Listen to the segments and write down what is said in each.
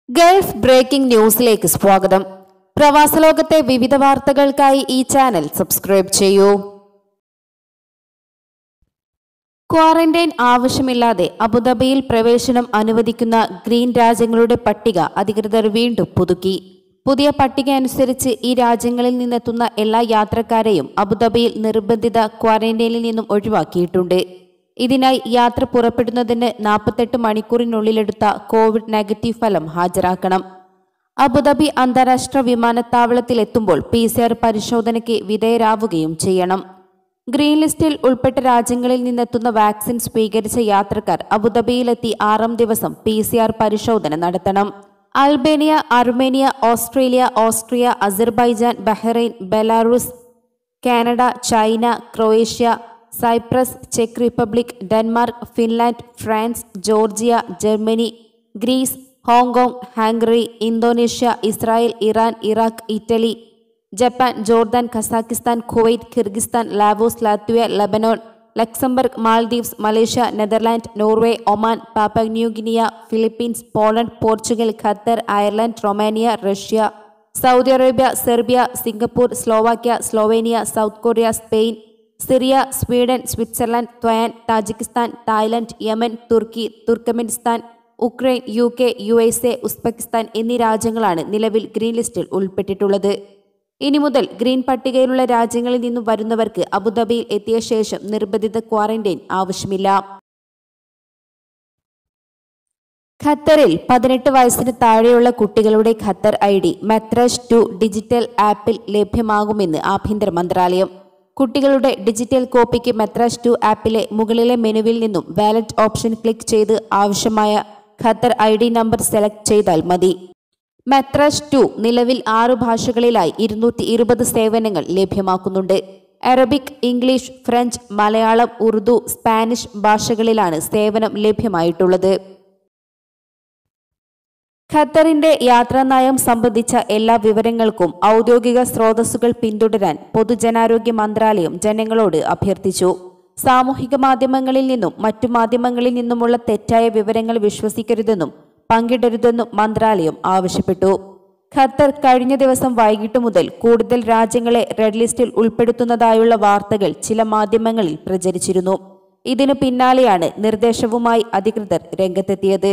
Gulf breaking ന്യൂസിലേക്ക് സ്വാഗതം പ്രവാസലോകത്തെ വിവിധ വാർത്തകൾക്കായി ഈ ചാനൽ സബ്സ്ക്രൈബ് ചെയ്യൂ ക്വാറന്റൈൻ ആവശ്യമില്ലാതെ അബുദാബിയിൽ പ്രവേശനം അനുവദിക്കുന്ന ഗ്രീൻ രാജ്യങ്ങളുടെ പട്ടിക അധികൃതർ വീണ്ടും പുതുക്കി പുതിയ പട്ടിക അനുസരിച്ച് ഈ രാജ്യങ്ങളിൽ നിന്നെത്തുന്ന എല്ലാ യാത്രക്കാരെയും അബുദാബിയിൽ നിർബന്ധിത ക്വാറന്റൈനിൽ നിന്നും ഒഴിവാക്കിയിട്ടുണ്ട് ഇതിനായി യാത്ര പുറപ്പെടുന്നതിന് നാൽപ്പത്തെട്ട് മണിക്കൂറിനുള്ളിലെടുത്ത കോവിഡ് നെഗറ്റീവ് ഫലം ഹാജരാക്കണം അബുദാബി അന്താരാഷ്ട്ര വിമാനത്താവളത്തിൽ എത്തുമ്പോൾ പി സി ആർ പരിശോധനയ്ക്ക് വിധേയരാവുകയും ചെയ്യണം ഗ്രീൻ ലിസ്റ്റിൽ ഉൾപ്പെട്ട രാജ്യങ്ങളിൽ നിന്നെത്തുന്ന വാക്സിൻ സ്വീകരിച്ച യാത്രക്കാർ അബുദാബിയിലെത്തി ആറാം ദിവസം പി സി ആർ പരിശോധന നടത്തണം Albania Armenia Australia Austria Azerbaijan Bahrain Belarus Canada China Croatia Cyprus ചെക്ക് Republic Denmark Finland France Georgia Germany Greece Hong Kong Hungary Indonesia Israel Iran Iraq Italy Japan Jordan Kazakhstan Kuwait Kyrgyzstan Laos Latvia Lebanon Luxembourg Maldives Malaysia Netherland Norway Oman Papua New Guinea Philippines Poland Portugal Qatar Ireland Romania Russia Saudi Arabia Serbia Singapore Slovakia Slovenia South Korea Spain Syria Sweden Switzerland Taiwan Tajikistan Thailand Yemen Turkey Turkmenistan Ukraine U K U S A Uzbekistan എന്നീ രാജ്യങ്ങളാണ് നിലവിൽ green ലിസ്റ്റിൽ ഉൾപ്പെട്ടിട്ടുള്ളത് ഇനി മുതൽ green പട്ടികയിലുള്ള രാജ്യങ്ങളിൽ നിന്നും വരുന്നവർക്ക് അബുദാബിയിൽ എത്തിയ ശേഷം നിർബന്ധിത ക്വാറന്റൈൻ ആവശ്യമില്ല ഖത്തറിൽ പതിനെട്ട് വയസ്സിന് താഴെയുള്ള കുട്ടികളുടെ Qatar I D Metrash two digital ആപ്പിൽ ലഭ്യമാകുമെന്ന് ആഭ്യന്തര മന്ത്രാലയം കുട്ടികളുടെ ഡിജിറ്റൽ കോപ്പിക്ക് മെത്രാസ് ടു ആപ്പിലെ മുകളിലെ മെനുവിൽ നിന്നും വാലറ്റ് ഓപ്ഷൻ ക്ലിക്ക് ചെയ്ത് ആവശ്യമായ Qatar I D number select ചെയ്താൽ മതി മെത്രാസ് ടു നിലവിൽ ആറു ഭാഷകളിലായി ഇരുന്നൂറ്റി ഇരുപത് സേവനങ്ങൾ ലഭ്യമാക്കുന്നുണ്ട് Arabic English French Malayalam Urdu Spanish ഭാഷകളിലാണ് സേവനം ലഭ്യമായിട്ടുള്ളത് ഖത്തറിന്റെ യാത്രാനയം സംബന്ധിച്ച എല്ലാ വിവരങ്ങൾക്കും ഔദ്യോഗിക സ്രോതസ്സുകൾ പിന്തുടരാൻ പൊതുജനാരോഗ്യ മന്ത്രാലയം ജനങ്ങളോട് അഭ്യർത്ഥിച്ചു സാമൂഹിക മാധ്യമങ്ങളിൽ നിന്നും മറ്റു മാധ്യമങ്ങളിൽ നിന്നുമുള്ള തെറ്റായ വിവരങ്ങൾ വിശ്വസിക്കരുതെന്നും പങ്കിടരുതെന്നും മന്ത്രാലയം ആവശ്യപ്പെട്ടു ഖത്തർ കഴിഞ്ഞ ദിവസം വൈകിട്ട് മുതൽ കൂടുതൽ രാജ്യങ്ങളെ റെഡ് ലിസ്റ്റിൽ ഉൾപ്പെടുത്തുന്നതായുള്ള വാർത്തകൾ ചില മാധ്യമങ്ങളിൽ പ്രചരിച്ചിരുന്നു ഇതിനു പിന്നാലെയാണ് നിർദ്ദേശവുമായി അധികൃതർ രംഗത്തെത്തിയത്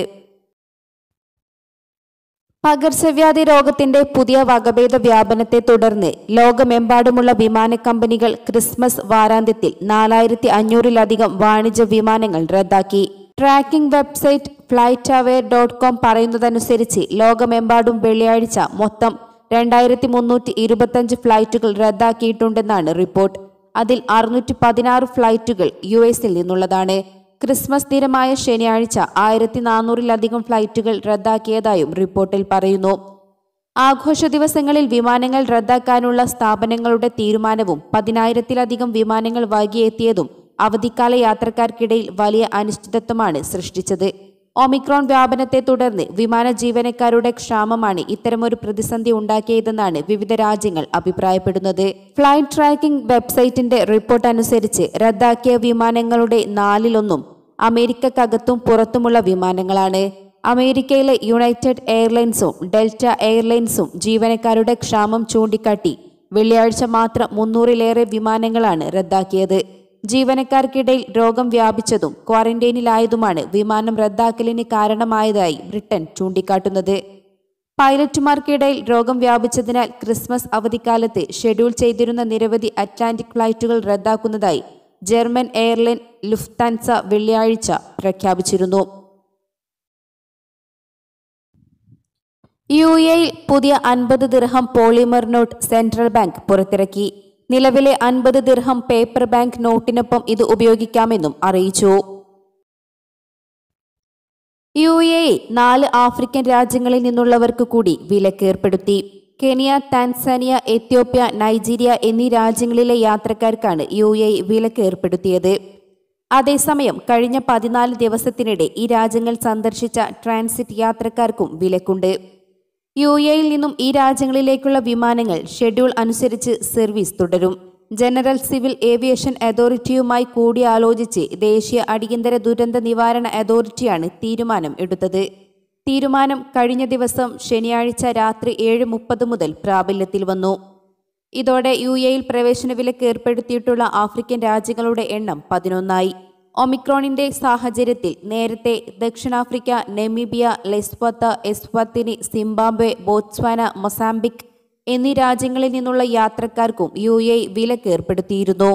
പകർച്ചവ്യാധി രോഗത്തിന്റെ പുതിയ വകഭേദ വ്യാപനത്തെ തുടർന്ന് ലോകമെമ്പാടുമുള്ള വിമാന കമ്പനികൾ ക്രിസ്മസ് വാരാന്ത്യത്തിൽ നാലായിരത്തി അഞ്ഞൂറിലധികം വാണിജ്യ വിമാനങ്ങൾ റദ്ദാക്കി tracking website FlightAware dot com പറയുന്നതനുസരിച്ച് ലോകമെമ്പാടും വെള്ളിയാഴ്ച മൊത്തം രണ്ടായിരത്തി മുന്നൂറ്റി ഇരുപത്തഞ്ച് ഫ്ലൈറ്റുകൾ റദ്ദാക്കിയിട്ടുണ്ടെന്നാണ് റിപ്പോർട്ട് അതിൽ അറുന്നൂറ്റി പതിനാറ് ഫ്ലൈറ്റുകൾ യു എസിൽ നിന്നുള്ളതാണ് ക്രിസ്മസ് ദിനമായ ശനിയാഴ്ച ആയിരത്തി നാനൂറിലധികം ഫ്ലൈറ്റുകൾ റദ്ദാക്കിയതായും റിപ്പോർട്ടിൽ പറയുന്നു ആഘോഷ ദിവസങ്ങളിൽ വിമാനങ്ങൾ റദ്ദാക്കാനുള്ള സ്ഥാപനങ്ങളുടെ തീരുമാനവും പതിനായിരത്തിലധികം വിമാനങ്ങൾ വൈകിയെത്തിയതും അവധിക്കാല യാത്രക്കാർക്കിടയിൽ വലിയ അനിശ്ചിതത്വമാണ് സൃഷ്ടിച്ചത് ഒമിക്രോൺ വ്യാപനത്തെ തുടർന്ന് വിമാന ജീവനക്കാരുടെ ക്ഷാമമാണ് ഇത്തരമൊരു പ്രതിസന്ധി ഉണ്ടാക്കിയതെന്നാണ് വിവിധ രാജ്യങ്ങൾ അഭിപ്രായപ്പെടുന്നത് ഫ്ലൈറ്റ് ട്രാക്കിംഗ് വെബ്സൈറ്റിന്റെ റിപ്പോർട്ട് അനുസരിച്ച് റദ്ദാക്കിയ വിമാനങ്ങളുടെ നാലിലൊന്നും അമേരിക്കക്കകത്തും പുറത്തുമുള്ള വിമാനങ്ങളാണ് അമേരിക്കയിലെ യുണൈറ്റഡ് എയർലൈൻസും ഡെൽറ്റ എയർലൈൻസും ജീവനക്കാരുടെ ക്ഷാമം ചൂണ്ടിക്കാട്ടി വെള്ളിയാഴ്ച മാത്രം മുന്നൂറിലേറെ വിമാനങ്ങളാണ് റദ്ദാക്കിയത് ജീവനക്കാർക്കിടയിൽ രോഗം വ്യാപിച്ചതും ക്വാറന്റൈനിലായതുമാണ് വിമാനം റദ്ദാക്കലിന് കാരണമായതായി ബ്രിട്ടൻ ചൂണ്ടിക്കാട്ടുന്നത് പൈലറ്റുമാർക്കിടയിൽ രോഗം വ്യാപിച്ചതിനാൽ ക്രിസ്മസ് അവധിക്കാലത്ത് ഷെഡ്യൂൾ ചെയ്തിരുന്ന നിരവധി അറ്റ്ലാന്റിക് ഫ്ലൈറ്റുകൾ റദ്ദാക്കുന്നതായി ജർമ്മൻ എയർലൈൻ ലുഫ്താൻസ വെള്ളിയാഴ്ച പ്രഖ്യാപിച്ചിരുന്നു യു എയിൽ പുതിയ അൻപത് ദിർഹം പോളിമർ നോട്ട് സെൻട്രൽ ബാങ്ക് പുറത്തിറക്കി നിലവിലെ അൻപത് ദിർഹം പേപ്പർ ബാങ്ക് നോട്ടിനൊപ്പം ഇത് ഉപയോഗിക്കാമെന്നും അറിയിച്ചു യു എ നാല് ആഫ്രിക്കൻ രാജ്യങ്ങളിൽ നിന്നുള്ളവർക്ക് കൂടി വിലക്കേർപ്പെടുത്തി കെനിയ ടാൻസാനിയ എത്യോപ്യ നൈജീരിയ എന്നീ രാജ്യങ്ങളിലെ യാത്രക്കാർക്കാണ് യു എ വിലക്ക് ഏർപ്പെടുത്തിയത് അതേസമയം കഴിഞ്ഞ പതിനാല് ദിവസത്തിനിടെ ഈ രാജ്യങ്ങൾ സന്ദർശിച്ച ട്രാൻസിറ്റ് യാത്രക്കാർക്കും വിലക്കുണ്ട് യു എയിൽ നിന്നും ഈ രാജ്യങ്ങളിലേക്കുള്ള വിമാനങ്ങൾ ഷെഡ്യൂൾ അനുസരിച്ച് സർവീസ് തുടരും ജനറൽ സിവിൽ ഏവിയേഷൻ അതോറിറ്റിയുമായി കൂടിയാലോചിച്ച് ദേശീയ അടിയന്തര ദുരന്ത നിവാരണ അതോറിറ്റിയാണ് തീരുമാനം എടുത്തത് തീരുമാനം കഴിഞ്ഞ ദിവസം ശനിയാഴ്ച രാത്രി ഏഴ് മുപ്പത് മുതൽ പ്രാബല്യത്തിൽ വന്നു ഇതോടെ യു എയിൽ പ്രവേശന വിലക്ക് ഏർപ്പെടുത്തിയിട്ടുള്ള ആഫ്രിക്കൻ രാജ്യങ്ങളുടെ എണ്ണം പതിനൊന്നായി ഒമിക്രോണിന്റെ സാഹചര്യത്തിൽ നേരത്തെ ദക്ഷിണാഫ്രിക്ക Namibia Lesotho Eswatini Zimbabwe Botswana Mozambique എന്നീ രാജ്യങ്ങളിൽ നിന്നുള്ള യാത്രക്കാർക്കും യു എ വിലക്ക് ഏർപ്പെടുത്തിയിരുന്നു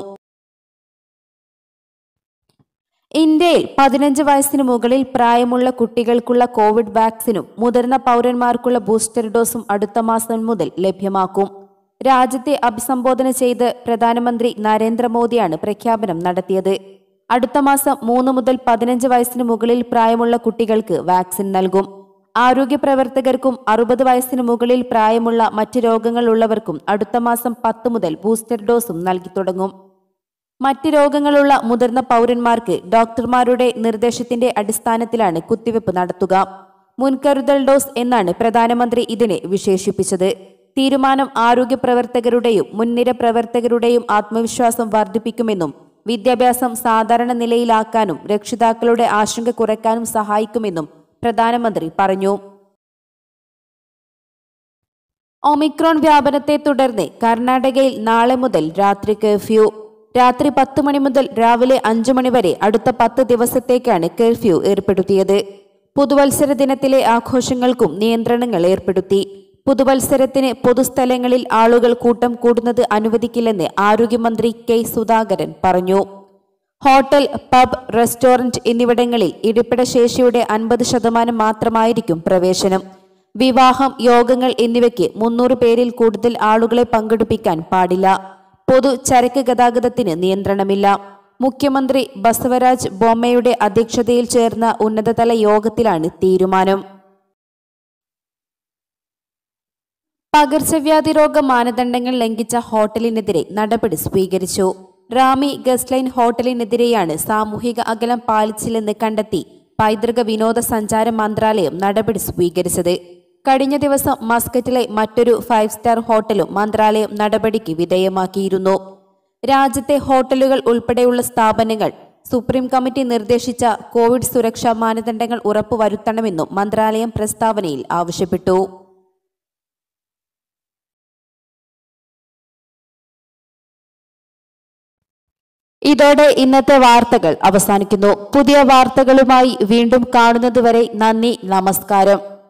ഇന്ത്യയിൽ പതിനഞ്ച് വയസ്സിന് മുകളിൽ പ്രായമുള്ള കുട്ടികൾക്കുള്ള കോവിഡ് വാക്സിനും മുതിർന്ന പൗരന്മാർക്കുള്ള ബൂസ്റ്റർ ഡോസും അടുത്ത മാസം മുതൽ ലഭ്യമാക്കും രാജ്യത്തെ അഭിസംബോധന ചെയ്ത് പ്രധാനമന്ത്രി നരേന്ദ്രമോദിയാണ് പ്രഖ്യാപനം നടത്തിയത് അടുത്ത മാസം മൂന്ന് മുതൽ പതിനഞ്ച് വയസ്സിന് മുകളിൽ പ്രായമുള്ള കുട്ടികൾക്ക് വാക്സിൻ നൽകും ആരോഗ്യ പ്രവർത്തകർക്കും അറുപത് വയസ്സിന് മുകളിൽ പ്രായമുള്ള മറ്റ് രോഗങ്ങളുള്ളവർക്കും അടുത്ത മാസം പത്ത് മുതൽ ബൂസ്റ്റർ ഡോസും നൽകി തുടങ്ങും മറ്റ് രോഗങ്ങളുള്ള മുതിർന്ന പൗരന്മാർക്ക് ഡോക്ടർമാരുടെ നിർദ്ദേശത്തിന്റെ അടിസ്ഥാനത്തിലാണ് കുത്തിവെപ്പ് നടത്തുക മുൻകരുതൽ ഡോസ് എന്നാണ് പ്രധാനമന്ത്രി ഇതിനെ വിശേഷിപ്പിച്ചത് തീരുമാനം ആരോഗ്യ പ്രവർത്തകരുടെയും മുൻനിര പ്രവർത്തകരുടെയും ആത്മവിശ്വാസം വർദ്ധിപ്പിക്കുമെന്നും വിദ്യാഭ്യാസം സാധാരണ നിലയിലാക്കാനും രക്ഷിതാക്കളുടെ ആശങ്ക കുറയ്ക്കാനും സഹായിക്കുമെന്നും പ്രധാനമന്ത്രി പറഞ്ഞു ഒമിക്രോൺ വ്യാപനത്തെ തുടർന്ന് കർണാടകയിൽ നാളെ മുതൽ രാത്രി കർഫ്യൂ രാത്രി പത്ത് മണി മുതൽ രാവിലെ അഞ്ചു മണി വരെ അടുത്ത പത്ത് ദിവസത്തേക്കാണ് കർഫ്യൂ ഏർപ്പെടുത്തിയത് പുതുവത്സര ദിനത്തിലെ ആഘോഷങ്ങൾക്കും നിയന്ത്രണങ്ങൾ ഏർപ്പെടുത്തി പുതുവത്സരത്തിന് പൊതുസ്ഥലങ്ങളിൽ ആളുകൾ കൂട്ടം കൂടുന്നത് അനുവദിക്കില്ലെന്ന് ആരോഗ്യമന്ത്രി കെ സുധാകരൻ പറഞ്ഞു ഹോട്ടൽ പബ് റെസ്റ്റോറന്റ് എന്നിവിടങ്ങളിൽ ഇരിപ്പിട ശേഷിയുടെ അൻപത് ശതമാനം മാത്രമായിരിക്കും പ്രവേശനം വിവാഹം യോഗങ്ങൾ എന്നിവയ്ക്ക് മുന്നൂറ് പേരിൽ കൂടുതൽ ആളുകളെ പങ്കെടുപ്പിക്കാൻ പാടില്ല പൊതു ചരക്ക് ഗതാഗതത്തിന് നിയന്ത്രണമില്ല മുഖ്യമന്ത്രി ബസവരാജ് ബൊമ്മയുടെ അധ്യക്ഷതയിൽ ചേർന്ന ഉന്നതതല യോഗത്തിലാണ് തീരുമാനം പകർച്ചവ്യാധി രോഗ മാനദണ്ഡങ്ങൾ ലംഘിച്ച ഹോട്ടലിനെതിരെ നടപടി സ്വീകരിച്ചു റാമി ഗസ്റ്റ് ലൈൻ ഹോട്ടലിനെതിരെയാണ് സാമൂഹിക അകലം പാലിച്ചില്ലെന്ന് കണ്ടെത്തി പൈതൃക വിനോദസഞ്ചാര മന്ത്രാലയം നടപടി സ്വീകരിച്ചത് കഴിഞ്ഞ ദിവസം മസ്കറ്റിലെ മറ്റൊരു ഫൈവ് സ്റ്റാർ ഹോട്ടലും മന്ത്രാലയം നടപടിക്ക് വിധേയമാക്കിയിരുന്നു രാജ്യത്തെ ഹോട്ടലുകൾ ഉൾപ്പെടെയുള്ള സ്ഥാപനങ്ങൾ സുപ്രീം കമ്മിറ്റി നിർദ്ദേശിച്ച കോവിഡ് സുരക്ഷാ മാനദണ്ഡങ്ങൾ ഉറപ്പുവരുത്തണമെന്നും മന്ത്രാലയം പ്രസ്താവനയിൽ ആവശ്യപ്പെട്ടു ഇതോടെ ഇന്നത്തെ വാർത്തകൾ അവസാനിക്കുന്നു പുതിയ വാർത്തകളുമായി വീണ്ടും കാണുന്നതുവരെ നന്ദി നമസ്കാരം